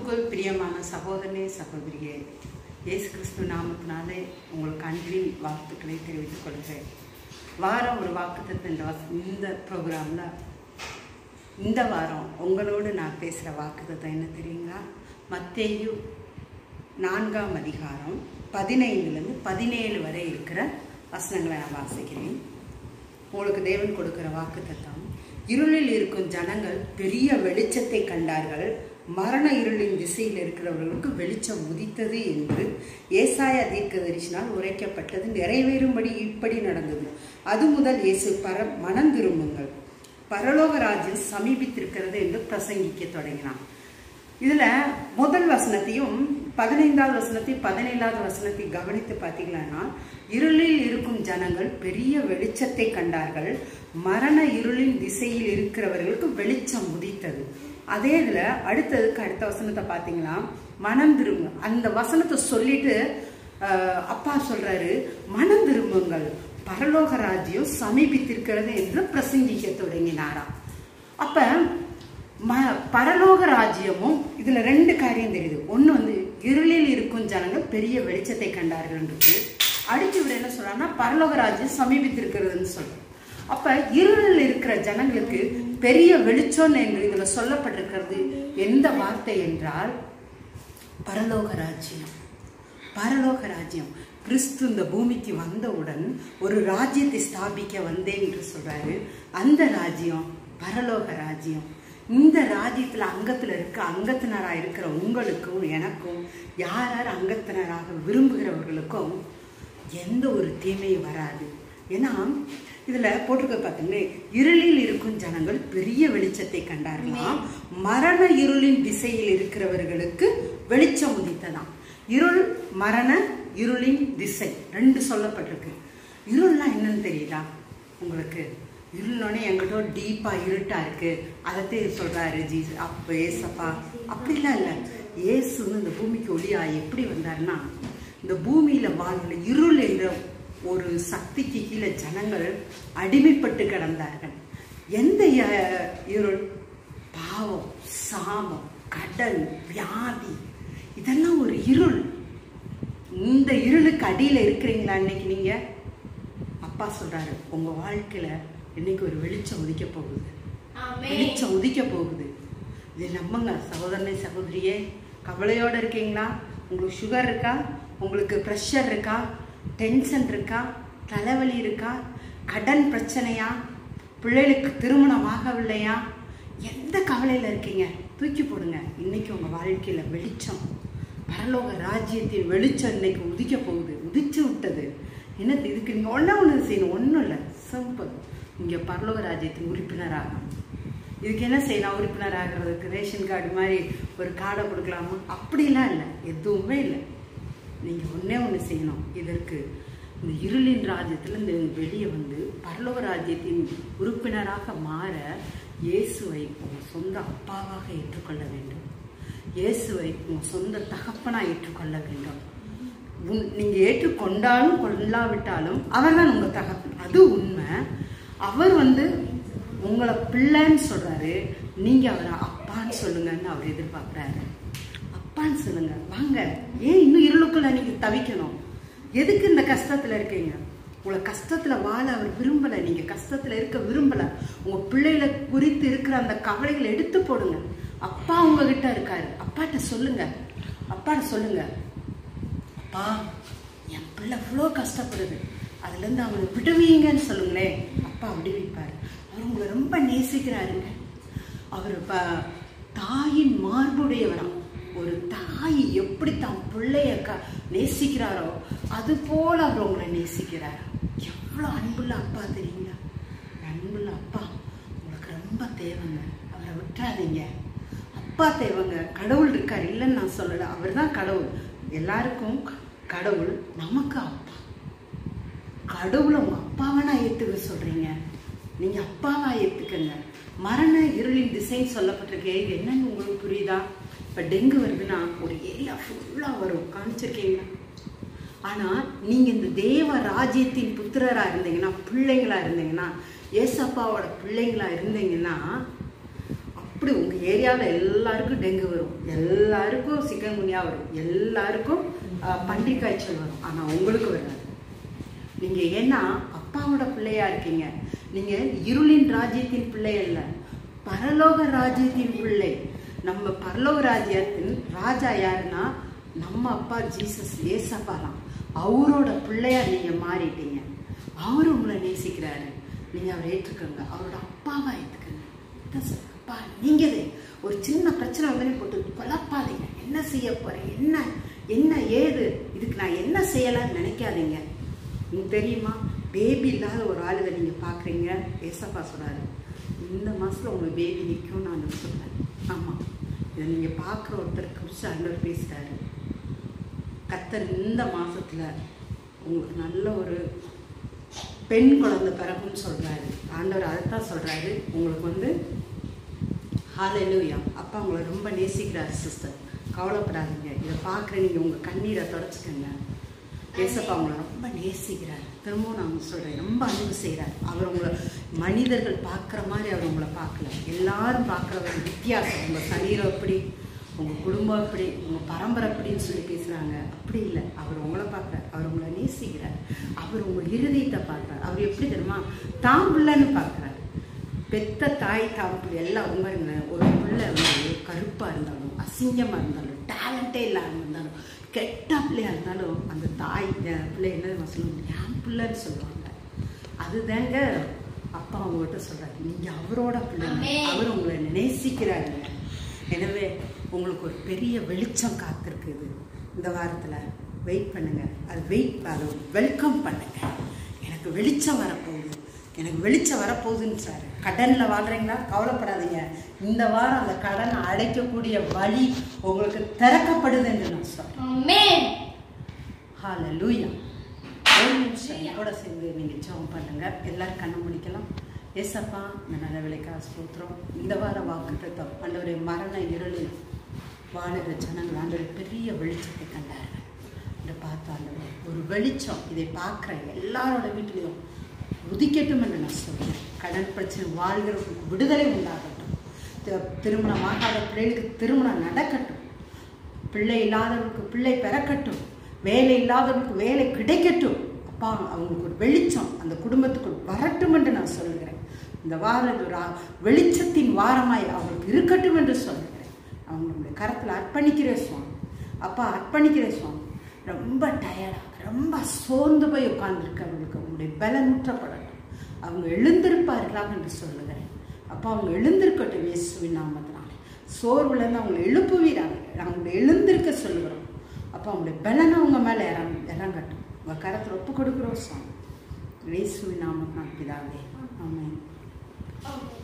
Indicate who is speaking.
Speaker 1: கிறிஸ்துவுக்குள் பிரியமான சகோதரனே சகோதரியே இயேசு கிறிஸ்து நாமத்தினாலே உங்களுக்கு அன்பின் வாழ்த்துக்களை தெரிவித்துக் கொள்கிறேன் வாரம் ஒரு வாக்குத்தத்தம் இந்த வச- இந்த ப்ரோக்ராமில் இந்த வாரம் உங்களோடு நான் பேசுகிற வாக்குத்தத்தம் என்ன தெரியுங்களா மத்தேயு நான்காம் அதிகாரம் பதினைந்துலேருந்து பதினேழு வரை இருக்கிற வசனங்களை நான் வாசிக்கிறேன் உங்களுக்கு தேவன் கொடுக்கிற வாக்குத்தத்தம் இருளில் இருக்கும் ஜனங்கள் பெரிய வெளிச்சத்தை கண்டார்கள் மரண இருளின் திசையில் இருக்கிறவர்களுக்கு வெளிச்சம் உதித்தது என்று ஏசாயா தீர்க்கதரிசினால் உரைக்கப்பட்டது நிறைவேறும்படி இப்படி நடந்தது அது முதல் இயேசு பர மனம் திரும்புங்கள் பரலோக ராஜ்யம் சமீபித்திருக்கிறது என்று பிரசங்கிக்க தொடங்கினான் இதுல முதல் வசனத்தையும் பதினைந்தாவது வசனத்தையும் பதினேழாவது வசனத்தையும் கவனித்து பார்த்தீங்கன்னா இருளில் இருக்கும் ஜனங்கள் பெரிய வெளிச்சத்தை கண்டார்கள் மரண இருளின் திசையில் இருக்கிறவர்களுக்கு வெளிச்சம் உதித்தது அதே இதுல அடுத்ததுக்கு அடுத்த வசனத்தை பார்த்தீங்கன்னா மனம் திரும்ப அந்த வசனத்தை சொல்லிட்டு ஆஹ், அப்பா சொல்றாரு மனம் திரும்புங்கள் பரலோக ராஜ்யம் சமீபித்திருக்கிறது என்று பிரசங்கிக்க தொடங்கினாராம் அப்ப ம பரலோக ராஜ்யமும் இதுல ரெண்டு காரியம் தெரியுது ஒண்ணு வந்து இருளில் இருக்கும் ஜனங்கள் பெரிய வெளிச்சத்தை கண்டார்கள் இருக்கு அடுத்து இவர் என்ன சொல்றாருன்னா பரலோக ராஜ்யம் சமீபித்திருக்கிறதுன்னு சொல்றாரு அப்ப இருளில் இருக்கிற ஜனங்களுக்கு பெரிய வெளிச்சம் என்று இதுல சொல்லப்பட்டிருக்கிறது எந்த வார்த்தை என்றால் பரலோக ராஜ்யம் பரலோக ராஜ்யம் கிறிஸ்து இந்த பூமிக்கு வந்தவுடன் ஒரு ராஜ்யத்தை ஸ்தாபிக்க வந்தேன் என்று சொல்றாரு அந்த ராஜ்யம் பரலோக ராஜ்யம் இந்த ராஜ்யத்துல அங்கத்துல இருக்க அங்கத்தினரா இருக்கிற உங்களுக்கும் எனக்கும் யார் யார் அங்கத்தினராக விரும்புகிறவர்களுக்கும் எந்த ஒரு தீமையும் வராது ஏன்னா இதுல போட்டிருக்க பார்த்தீங்கன்னா இருளில் இருக்கும் ஜனங்கள் பெரிய வெளிச்சத்தை கண்டார்களாம் மரண இருளின் திசையில் இருக்கிறவர்களுக்கு வெளிச்சம் உதித்ததாம் இருள் மரண இருளின் திசை ரெண்டு சொல்லப்பட்டிருக்கு இருள்னா என்னன்னு தெரியுதா உங்களுக்கு இருளோடனே எங்கிட்ட டீப்பா இருட்டா இருக்கு அதைத்தான் சொல்றாரு ஜீ அப்ப ஏசப்பா அப்படிலாம் இல்லை இயேசுன்னு இந்த பூமிக்கு ஒளியா எப்படி வந்தாருன்னா இந்த பூமியில வாழ்ந்த இருள் என்ற ஒரு சக்திக்கு கீழே ஜனங்கள் அடிமைப்பட்டு கிடந்தார்கள் எந்த அஹ், இருள் பாவம் சாபம் கடன் வியாதி இதெல்லாம் ஒரு இருள் இந்த இருளுக்கு அடியில இருக்கிறீங்களா இன்னைக்கு நீங்க அப்பா சொல்றாரு உங்க வாழ்க்கையில இன்னைக்கு ஒரு வெளிச்சம் உதிக்க போகுது வெளிச்சம் உதிக்க போகுது இது நம்புங்க சகோதரனே சகோதரியே கவலையோட இருக்கீங்களா உங்களுக்கு சுகர் இருக்கா உங்களுக்கு ப்ரெஷர் இருக்கா டென்ஷன் இருக்கா தலைவலி இருக்கா கடன் பிரச்சனையா பிள்ளைகளுக்கு திருமணம் ஆகவில்லையா எந்த கவலையில இருக்கீங்க தூக்கி போடுங்க இன்னைக்கு உங்க வாழ்க்கையில வெளிச்சம் பரலோக ராஜ்யத்தின் வெளிச்சம் இன்னைக்கு உதிக்க போகுது உதிச்சு விட்டது என்ன இதுக்கு நீங்க ஒண்ணா ஒண்ணு செய்யணும் ஒண்ணும் இல்லை சிம்பிள் இங்க பரலோக ராஜ்யத்தின் உறுப்பினராகணும் இதுக்கு என்ன செய்யலாம் உறுப்பினர் ஆகிறதுக்கு ரேஷன் கார்டு மாதிரி ஒரு கார்டை கொடுக்கலாமா அப்படிலாம் இல்லை எதுவுமே இல்லை நீங்கள் ஒன்றே ஒன்று செய்யணும் இதற்கு இந்த இருளின் ராஜ்யத்தில் இந்த வெளியே வந்து பரலோக ராஜ்யத்தின் உறுப்பினராக மாற இயேசுவை உங்கள் சொந்த அப்பாவாக ஏற்றுக்கொள்ள வேண்டும் இயேசுவை உங்கள் சொந்த தகப்பனாக ஏற்றுக்கொள்ள வேண்டும் உன் நீங்கள் ஏற்றுக்கொண்டாலும் கொள்ளாவிட்டாலும் அவர் தான் உங்கள் தகப்பன் அது உண்மை அவர் வந்து உங்களை பிள்ளைன்னு சொல்றாரு நீங்க அவரை அப்பான்னு சொல்லுங்கன்னு அவர் எதிர்பார்க்குறாரு அப்பான்னு சொல்லுங்க வாங்க ஏன் இன்னும் இருளுக்குள்ள நீங்க தவிக்கணும் எதுக்கு இந்த கஷ்டத்துல இருக்கீங்க உங்களை கஷ்டத்துல வாழ அவர் விரும்பல நீங்க கஷ்டத்துல இருக்க விரும்பல உங்க பிள்ளைகளை குறித்து இருக்கிற அந்த கவலைகளை எடுத்து போடுங்க அப்பா உங்ககிட்ட இருக்காரு அப்பாட்ட சொல்லுங்க அப்பாட்ட சொல்லுங்க அப்பா என் பிள்ளை இவ்வளோ கஷ்டப்படுது அதுலேருந்து அவனை விடுவீங்கன்னு சொல்லுங்களேன் அப்பா விடுவிப்பார் அவர் உங்களை ரொம்ப நேசிக்கிறாருங்க அவர் ப தாயின் மார்புடையவராம் ஒரு தாய் எப்படி தான் பிள்ளைய க நேசிக்கிறாரோ அது போல அவர் உங்களை நேசிக்கிறார் எவ்வளோ அன்புள்ள அப்பா தெரியுங்களா அன்புள்ள அப்பா உங்களுக்கு ரொம்ப தேவைங்க அவரை விட்டுறாதீங்க அப்பா தேவைங்க கடவுள் இருக்கார் இல்லைன்னு நான் சொல்லலை அவர் தான் கடவுள் எல்லாருக்கும் கடவுள் நமக்கு அப்பா கடவுளை உங்க அப்பாவை நான் ஏத்துக்க சொல்றீங்க நீங்க அப்பாவா ஏத்துக்கங்க மரண இருளின் திசைன்னு சொல்லப்பட்டிருக்கே இது என்னன்னு உங்களுக்கு புரியுதா இப்ப டெங்கு வருதுன்னா ஒரு ஏரியா ஃபுல்லா வரும் காமிச்சிருக்கீங்களா ஆனா நீங்க இந்த தேவ ராஜ்யத்தின் புத்திரரா இருந்தீங்கன்னா பிள்ளைங்களா இருந்தீங்கன்னா ஏசப்பாவோட பிள்ளைங்களா இருந்தீங்கன்னா அப்படி உங்கள் ஏரியாவில் எல்லாருக்கும் டெங்கு வரும் எல்லாருக்கும் சிக்கன்குனியா வரும் எல்லாருக்கும் அஹ், பன்றி காய்ச்சல் வரும் ஆனால் உங்களுக்கு வராது நீங்க ஏன்னா அப்பாவோட பிள்ளையா இருக்கீங்க நீங்க இருளின் ராஜ்யத்தின் பிள்ளை அல்ல பரலோக ராஜ்யத்தின் பிள்ளை நம்ம பரலோக ராஜ்யத்தின் ராஜா யாருன்னா நம்ம அப்பா ஜீசஸ் ஏசப்பாலாம் அவரோட பிள்ளையா நீங்க மாறிட்டீங்க அவர் உங்களை நேசிக்கிறாரு நீங்க அவரை ஏற்றுக்கோங்க அவரோட அப்பாவா ஏற்றுக்கோங்க இதான் சொல்றேன். அப்பா நீங்க இது ஒரு சின்ன பிரச்சனை வந்து போட்டு குழப்பாதீங்க என்ன செய்ய போறேன் என்ன என்ன ஏது இதுக்கு நான் என்ன செய்யலாம்னு நினைக்காதீங்க உங்களுக்கு தெரியுமா பேபி இல்லாத ஒரு ஆளுதை நீங்க பாக்குறீங்க ஏசப்பா சொல்றாரு இந்த மாசத்துல உங்க பேபி நிற்கும் நான் சொல்றேன் ஆமா இதை நீங்க பார்க்குற ஒருத்தருக்கு குறித்து ஆண்டவர் பேசுறாரு கத்தர் இந்த மாசத்துல உங்களுக்கு நல்ல ஒரு பெண் குழந்தை பிறகுன்னு சொல்றாரு ஆண்டவர் அதைத்தான் சொல்றாரு உங்களுக்கு வந்து ஹalleluya அப்பா உங்களை ரொம்ப நேசிக்கிறார் சிஸ்டர் கவலைப்படாதீங்க இதை பார்க்குற நீங்கள் உங்கள் கண்ணீரை தொடச்சிக்கங்க ஏசப்பா உங்களை ரொம்ப நேசிக்கிறார் திரும்பவும் நான் சொல்கிறேன் ரொம்ப அன்பு செய்கிறார் அவர் உங்களை மனிதர்கள் பார்க்குற மாதிரி அவர் உங்களை பார்க்கல எல்லாரும் பார்க்குறவர் வித்தியாசம் உங்கள் சரீரம் எப்படி உங்கள் குடும்பம் எப்படி உங்கள் பரம்பரை எப்படின்னு சொல்லி பேசுகிறாங்க அப்படி இல்லை அவர் உங்களை பார்க்குறார் அவர் உங்களை நேசிக்கிறார் அவர் உங்கள் இருதயத்தை பார்க்குறார் அவர் எப்படி தெரியுமா தாம் பிள்ளைன்னு பார்க்குறாரு பெத்த தாய் தாப்பு எல்லாம் உமருங்க ஒரு பிள்ளை வந்து கருப்பாக இருந்தாலும் அசிங்கமாக இருந்தாலும் டேலண்டே இல்லாமல் இருந்தாலும் கெட்ட பிள்ளையா இருந்தாலும் அந்த தாய் அஹ் பிள்ளை என்ன சொல்லணும் என் பிள்ளைன்னு சொல்லுவாங்க அதுதாங்க அப்பா உங்ககிட்ட சொல்றாரு நீங்க அவரோட பிள்ளை
Speaker 2: ஆமென்.
Speaker 1: அவர் உங்களை நேசிக்கிறாருங்க எனவே உங்களுக்கு ஒரு பெரிய வெளிச்சம் காத்திருக்குது இந்த வாரத்துல வெயிட் பண்ணுங்க அது வெயிட் அதை வெல்கம் பண்ணுங்க எனக்கு வெளிச்சம் வரப்போகுது எனக்கு வெளிச்சம் வரப்போகுதுன்றாரு கடன்ல வாழ்றீங்களா கவலைப்படாதீங்க இந்த வாரம் அந்த கடனை அடைக்கக்கூடிய வழி உங்களுக்கு திறக்கப்படுது என்று நான் சொல்றேன்
Speaker 2: Amen.
Speaker 1: ஹalleluya ஒரு நிமிஷம் கூட சேர்ந்து நீங்க ஜெபம் பண்ணுங்க எல்லாரும் கண்ணை முடிக்கலாம் ஏசப்பா இந்த நல்ல விலைக்கா ஸ்தோத்திரம் இந்த வார வாக்கு தத்தம் ஆண்டவரே மரண இருளில் வாழுகிற ஜனங்கள் ஆண்டவரே பெரிய வெளிச்சத்தை கண்டார்கள் என்று பார்த்து ஆண்டவரே ஒரு வெளிச்சம் இதை பார்க்குற எல்லாரோட வீட்டிலையும் உதிக்கட்டும் என்று நான் சொல்றேன் கடன் பிரச்சனை வாழ்கிறவங்களுக்கு விடுதலை உண்டாகட்டும் தி- திருமணம் ஆகாத பிள்ளைகளுக்கு திருமணம் நடக்கட்டும் பிள்ளை இல்லாதவர்களுக்கு பிள்ளை பிறக்கட்டும் வேலை இல்லாதவர்களுக்கு வேலை கிடைக்கட்டும் அப்பா அவங்களுக்கு ஒரு வெளிச்சம் அந்த குடும்பத்துக்குள் வரட்டும் என்று நான் சொல்கிறேன் இந்த வாரம் இது ஒரு ஆ- வெளிச்சத்தின் வாரமாய் அவங்களுக்கு இருக்கட்டும் என்று சொல்கிறேன் அவங்களுடைய கரத்தில் அர்ப்பணிக்கிறேன் சுவாமி அப்பா அர்ப்பணிக்கிறேன் சுவாமி ரொம்ப டயர்டாக ரொம்ப சோர்ந்து போய் உட்கார்ந்துருக்கவங்களுக்கு அவங்களுடைய பலனூற்றப்படட்டும் அவங்க எழுந்திருப்பார்களாக என்று சொல்லுகிறேன் அப்பா அவங்க எழுந்திருக்கட்டும் இயேசுவின் நாமத்தினாலே சோர்வுலேருந்து அவங்களை எழுப்புவீராங்க அவங்களை எழுந்திருக்க சொல்லுகிறோம் அப்போ அவங்களுடைய பலனை அவங்க மேலே இறங்க இறங்கட்டும் உங்கள் கரத்தில் ஒப்பு கொடுக்குறோம் சுவாமி இயேசுவின் நாமத்தினால் பிதாவே ஆமென்
Speaker 2: Amen.